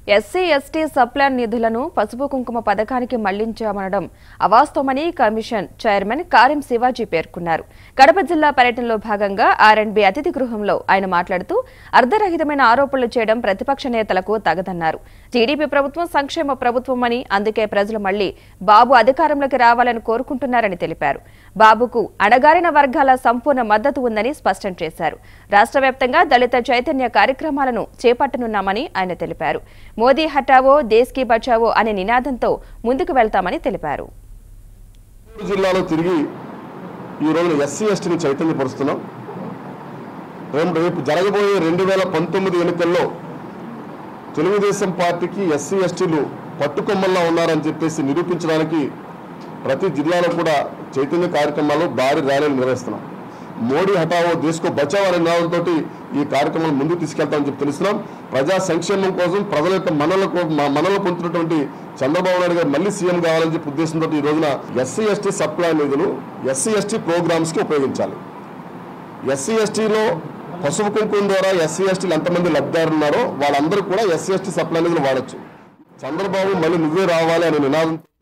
SC ST sub plan నిధులను పసుపు కుంకుమ పథకానికి మళ్లించామనడం అవాస్తవమని కమిషన్ చైర్మన్ కారిం శివాజీ పేర్కొన్నారు కడప జిల్లా పర్యటనలో భాగంగా ఆర్ఎండ్బి అతిథి గృహంలో ఆయన మాట్లాడుతూ అర్ధరహితమైన ఆరోపణలు చేయడం ప్రతిపక్ష నేతలకు తగదన్నారు టీడీపీ ప్రభుత్వం సంక్షేమ ప్రభుత్వమని అందుకే ప్రజలు మళ్లీ బాబు అధికారంలోకి రావాలని కోరుకుంటున్నారని తెలిపారు బాబుకు అణగారిన వర్గాల సంపూర్ణ మద్దతు ఉందని స్పష్టం చేశారు రాష్ట్ర వ్యాప్తంగా దళిత చైతన్య కార్యక్రమాలను చేపట్టనున్నామని ఆయన తెలిపారు మోదీ హటావో దేశ్ కి బచావో అనే నినాదంతో ముందుకు వెళ్తామని తెలిపారు గుంటూరు జిల్లాలో తిరిగి ఈ రోజున ఎస్సీ ఎస్టీని చైతన్యపరుస్తున్నాం రేపు రేపు జరగబోయే రెండు వేల పంతొమ్మిది ఎన్నికల్లో తెలుగుదేశం పార్టీకి ఎస్సీ ఎస్టీలు పట్టుకొమ్మల్లా ఉన్నారని చెప్పేసి నిరూపించడానికి ప్రతి జిల్లాలో కూడా చైతన్య కార్యక్రమాలు భారీ ర్యాలీలు నిర్వహిస్తున్నాం మోడీ హఠావో దేశకో బచావో అనే నినాదంతో ఈ కార్యక్రమం ముందుకు తీసుకెళ్తామని చెప్పి తెలుస్తున్నాం ప్రజా సంక్షేమం కోసం ప్రజల యొక్క మనలకు మనలో పొందుతున్నటువంటి చంద్రబాబు నాయుడు గారు మళ్ళీ సీఎం కావాలని చెప్పి ఉద్దేశంతో ఈ రోజున ఎస్సీ ఎస్టీ సప్లై నిధులు ఎస్సీ ఎస్టీ ప్రోగ్రామ్స్ కి ఉపయోగించాలి ఎస్సీ ఎస్టీలో పసుపు కుంకుమ ద్వారా ఎస్సీ ఎస్టీలు ఎంతమంది లబ్ధిదారులు ఉన్నారో వాళ్ళందరూ కూడా ఎస్సీ ఎస్టీ సప్లై నిధులు వాడచ్చు చంద్రబాబు మళ్ళీ నువ్వే రావాలి అనే నినాదం